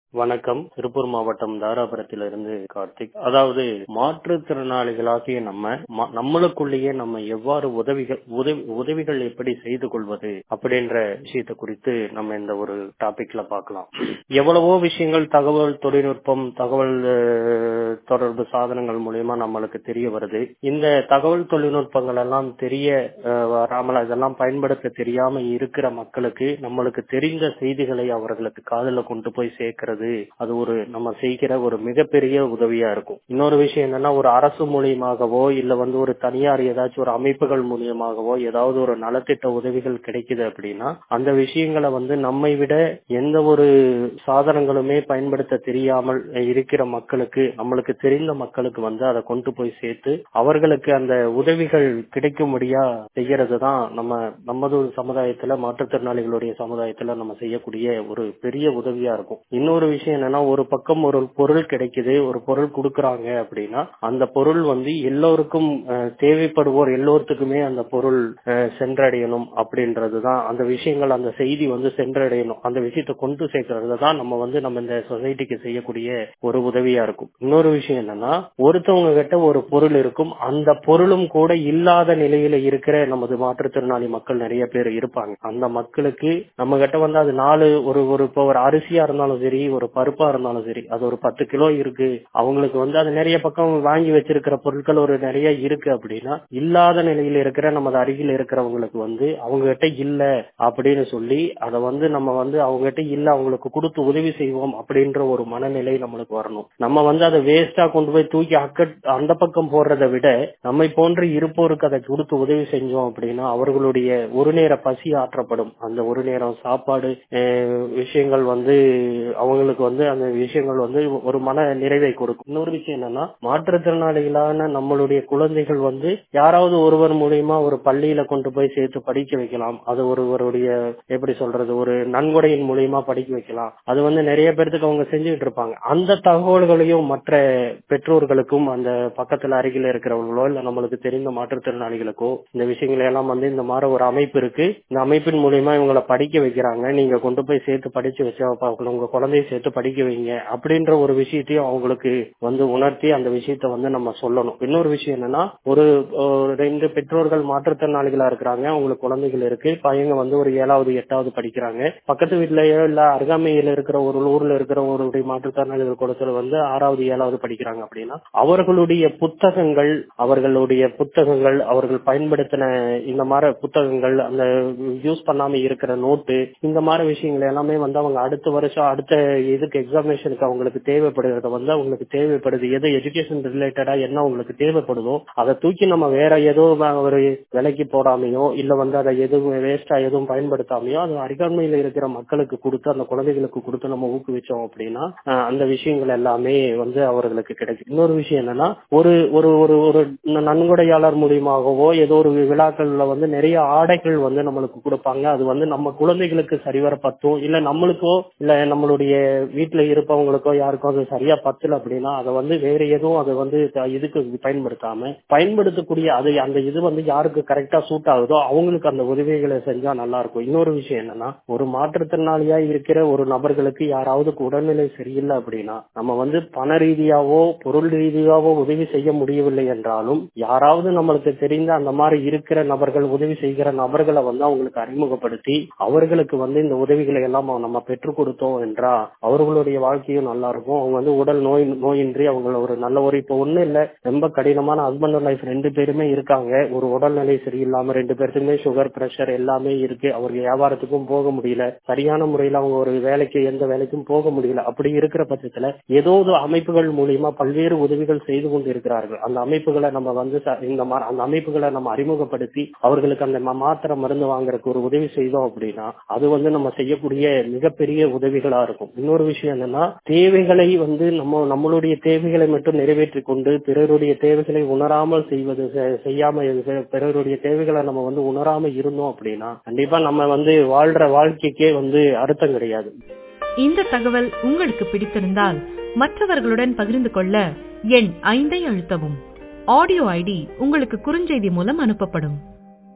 வணக்கம் திருப்பூர் மாவட்டம் தாராபுரத்திலிருந்து கார்த்திக் அதாவது மாற்றுத்திறனாளிகளாகிய நம்ம ம- நம்மளுக்குள்ளேயே நம்ம எவ்வாறு உதவிகள் உதவி உதவிகள் எப்படி செய்து கொள்வது அப்படின்ற விஷயத்தை குறித்து நம்ம இந்த ஒரு டாபிக்ல பார்க்கலாம் எவ்வளவோ விஷயங்கள் தகவல் தொழில்நுட்பம் தகவல் அஹ், தொடர்பு சாதனங்கள் மூலியமா நம்மளுக்கு தெரிய வருது இந்த தகவல் தொழில்நுட்பங்கள் எல்லாம் தெரிய அஹ், வராமல் அதெல்லாம் பயன்படுத்த தெரியாம இருக்கிற மக்களுக்கு நம்மளுக்கு தெரிந்த செய்திகளை அவர்களுக்கு காதுல கொண்டு போய் சேர்க்கிறது அது ஒரு நம்ம செய்கிற ஒரு மிகப்பெரிய உதவியா இருக்கும் இன்னொரு விஷயம் என்னன்னா ஒரு அரசு மூலியமாகவோ இல்ல வந்து ஒரு தனியார் ஏதாச்சும் ஒரு அமைப்புகள் மூலியமாகவோ ஏதாவது ஒரு நலத்திட்ட உதவிகள் கிடைக்குது அப்படின்னா அந்த விஷயங்களை வந்து நம்மை விட எந்த ஒரு சாதனங்களுமே பயன்படுத்த தெரியாமல் இருக்கிற மக்களுக்கு நம்மளுக்கு தெரிந்த மக்களுக்கு வந்து அதை கொண்டு போய் சேர்த்து அவர்களுக்கு அந்த உதவிகள் கிடைக்கும்படியா செய்யறது தான் நம்ம நமது சமுதாயத்துல மாற்றுத்திறனாளிகளுடைய சமுதாயத்துல நம்ம செய்யக்கூடிய ஒரு பெரிய உதவியா இருக்கும் இன்னொரு விஷயம் என்னன்னா ஒரு பக்கம் ஒரு பொருள் கிடைக்குது ஒரு பொருள் கொடுக்கறாங்க அப்படின்னா அந்த பொருள் வந்து எல்லோருக்கும் அஹ், தேவைப்படுவோர் எல்லோருத்துக்குமே அந்த பொருள் அஹ், சென்றடையணும் அப்படின்றதுதான் அந்த விஷயங்கள் அந்த செய்தி வந்து சென்றடையணும் அந்த விஷயத்தை கொண்டு சேர்க்கறது தான் நம்ம வந்து நம்ம இந்த சொசைட்டிக்கு செய்யக்கூடிய ஒரு உதவியா இருக்கும் இன்னொரு விஷயம் என்னன்னா ஒருத்தவங்க கிட்ட ஒரு பொருள் இருக்கும் அந்த பொருளும் கூட இல்லாத நிலையில இருக்கிற நமது மாற்றுத்திறனாளி மக்கள் நிறைய பேர் இருப்பாங்க அந்த மக்களுக்கு நம்ம கிட்ட வந்து அது நாலு ஒரு ஒரு இப்போ ஒரு அரிசியா இருந்தாலும் சரி ஒரு பருப்பா இருந்தாலும் சரி அது ஒரு பத்து கிலோ இருக்கு அவங்களுக்கு வந்து அது நிறைய பக்கம் வாங்கி வச்சிருக்கிற பொருட்கள் ஒரு நிறைய இருக்கு அப்படின்னா இல்லாத நிலையில இருக்கிற நமது அருகில் இருக்கிறவங்களுக்கு வந்து அவங்க கிட்ட இல்ல அப்படின்னு சொல்லி அதை வந்து நம்ம வந்து அவங்க கிட்ட இல்ல அவங்களுக்கு கொடுத்து உதவி செய்வோம் அப்படின்ற ஒரு மனநிலை நம்மளுக்கு வரணும் நம்ம வந்து அதை வேஸ்டா கொண்டு போய் தூக்கி அக்க அந்த பக்கம் போடுறதை விட நம்மை போன்று இருப்போருக்கு அதை கொடுத்து உதவி செஞ்சோம் அப்படின்னா அவர்களுடைய ஒரு நேர பசி ஆற்றப்படும் அந்த ஒரு நேரம் சாப்பாடு அஹ், விஷயங்கள் வந்து அவங்களுக்கு வந்து அந்த விஷயங்கள் வந்து ஒரு மன நிறைவை கொடுக்கும் இன்னொரு விஷயம் என்னன்னா மாற்றுத்திறனாளிகளான நம்மளுடைய குழந்தைகள் வந்து யாராவது ஒருவர் மூலியமா ஒரு பள்ளியில கொண்டு போய் சேர்த்து படிக்க வைக்கலாம் அது ஒருவருடைய எப்படி சொல்றது ஒரு நன்கொடையின் மூலியமா படிக்க வைக்கலாம் அது வந்து நிறைய பேர்த்துக்கு அவங்க செஞ்சுட்டு இருப்பாங்க அந்த தகவல்களையும் மற்ற பெற்றோர்களுக்கும் அந்த பக்கத்துல அருகில் இருக்கிறவங்களோ இல்ல நம்மளுக்கு தெரிந்த மாற்றுத்திறனாளிகளுக்கோ இந்த விஷயங்களை எல்லாம் வந்து இந்த மாதிரி ஒரு அமைப்பு இருக்கு இந்த அமைப்பின் மூலியமா இவங்களை படிக்க வைக்கிறாங்க நீங்க கொண்டு போய் சேர்த்து படிச்சு வச்சு அப்ப உங்க குழந்தைய சேர்த்து படிக்க வைங்க அப்படின்ற ஒரு விஷயத்தையும் அவங்களுக்கு வந்து உணர்த்தி அந்த விஷயத்த வந்து நம்ம சொல்லணும் இன்னொரு விஷயம் என்னன்னா ஒரு ஒரு ரெண்டு பெற்றோர்கள் மாற்றுத்திறனாளிகளா இருக்கிறாங்க அவங்களுக்கு குழந்தைகள் இருக்கு பையங்க வந்து ஒரு ஏழாவது எட்டாவது படிக்கிறாங்க பக்கத்து வீட்லயோ இல்ல அருகாமையில இருக்கிற ஒரு ஊர்ல இருக்கிற ஒரு மாற்றுத்திறனாளிகள் குளத்துல வந்து ஆறாவது ஏழாவது படிக்கிறாங்க அப்படின்னா அவர்களுடைய புத்தகங்கள் அவர்களுடைய புத்தகங்கள் அவர்கள் பயன்படுத்தின இந்த மாதிரி புத்தகங்கள் அந்த யூஸ் பண்ணாம இருக்கிற நோட்டு இந்த மாதிரி விஷயங்கள் எல்லாமே வந்து அவங்க அடுத்த வருஷம் அடுத்த இதுக்கு எக்ஸாமினேஷனுக்கு அவங்களுக்கு தேவைப்படுகிறத வந்து அவங்களுக்கு தேவைப்படுது எது எஜுகேஷன் ரிலேட்டடா என்ன அவங்களுக்கு தேவைப்படுதோ அதை தூக்கி நம்ம வேற ஏதோ வ- ஒரு விலைக்கு போடாமையோ இல்ல வந்து அதை எதுவும் வேஸ்டா எதுவும் பயன்படுத்தாமையோ அது அருகாமையில இருக்கிற மக்களுக்கு கொடுத்து அந்த குழந்தைகளுக்கு கொடுத்து நம்ம ஊக்குவிச்சோம் அப்படின்னா அஹ், அந்த விஷயங்கள் எல்லாமே வந்து அவர்களுக்கு கிடைக்கும் இன்னொரு விஷயம் என்னன்னா ஒரு ஒரு ஒரு ஒரு ந- நன்கொடையாளர் மூலியமாகவோ ஏதோ ஒரு விழாக்கள்ல வந்து நிறைய ஆடைகள் வந்து நம்மளுக்கு கொடுப்பாங்க அது வந்து நம்ம குழந்தைகளுக்கு சரிவர பத்தும் இல்ல நம்மளுக்கோ இல்ல நம்மளுடைய வீட்டுல இருப்பவங்களுக்கோ யாருக்கோ அது சரியா பத்தல அப்படின்னா அதை வந்து வேற எதுவும் அதை வந்து த- இதுக்கு பயன்படுத்தாம பயன்படுத்தக்கூடிய அது அந்த இது வந்து யாருக்கு கரெக்டா சூட் ஆகுதோ அவங்களுக்கு அந்த உதவிகளை செஞ்சா நல்லா இருக்கும் இன்னொரு விஷயம் என்னன்னா ஒரு மாற்றுத்திறனாளியா இருக்கிற ஒரு நபர்களுக்கு யாராவது உடல்நிலை சரியில்லை அப்படின்னா நம்ம வந்து பண ரீதியாவோ பொருள் ரீதியாவோ உதவி செய்ய முடியவில்லை என்றாலும் யாராவது நம்மளுக்கு தெரிந்த அந்த மாதிரி இருக்கிற நபர்கள் உதவி செய்கிற நபர்களை வந்து அவங்களுக்கு அறிமுகப்படுத்தி அவர்களுக்கு வந்து இந்த உதவிகளை எல்லாம் நம்ம பெற்றுக் கொடுத்தோம் என்றா அவர்களுடைய வாழ்க்கையும் நல்லா இருக்கும் அவங்க வந்து உடல் நோய் நோயின்றி அவங்க ஒரு நல்ல ஒரு இப்போ ஒண்ணும் இல்ல ரொம்ப கடினமான ஹஸ்பண்ட் அண்ட் ஒய்ஃப் ரெண்டு பேருமே இருக்காங்க ஒரு உடல்நிலை சரியில்லாம ரெண்டு பேருக்குமே சுகர் பிரஷர் எல்லாமே இருக்கு அவருக்கு வியாபாரத்துக்கும் போக முடியல சரியான முறையில அவங்க ஒரு வேலைக்கு எந்த வேலைக்கும் போக முடியல அப்படி இருக்கிற பட்சத்துல ஏதோ ஒரு அமைப்புகள் மூலியமா பல்வேறு உதவிகள் செய்து கொண்டு இருக்கிறார்கள் அந்த அமைப்புகளை நம்ம வந்து ச- இந்த மா- அந்த அமைப்புகளை நம்ம அறிமுகப்படுத்தி அவர்களுக்கு அந்த ம- மாத்திரை மருந்து வாங்குறதுக்கு ஒரு உதவி செய்தோம் அப்படின்னா அது வந்து நம்ம செய்யக்கூடிய மிகப்பெரிய உதவிகளா இருக்கும் இன்னொரு விஷயம் என்னன்னா தேவைகளை வந்து நம்ம நம்மளுடைய தேவைகளை மட்டும் நிறைவேற்றி கொண்டு பிறருடைய தேவைகளை உணராமல் செய்வது செ- செய்யாம இரு- பிறருடைய தேவைகளை நம்ம வந்து உணராம இருந்தோம் அப்படின்னா கண்டிப்பா நம்ம வந்து வாழ்ற வாழ்க்கைக்கே வந்து அர்த்தம் கிடையாது இந்த தகவல் உங்களுக்கு பிடித்திருந்தால் மற்றவர்களுடன் பகிர்ந்து கொள்ள எண் ஐந்தை அழுத்தவும் ஆடியோ ஐடி உங்களுக்கு குறுஞ்செய்தி மூலம் அனுப்பப்படும்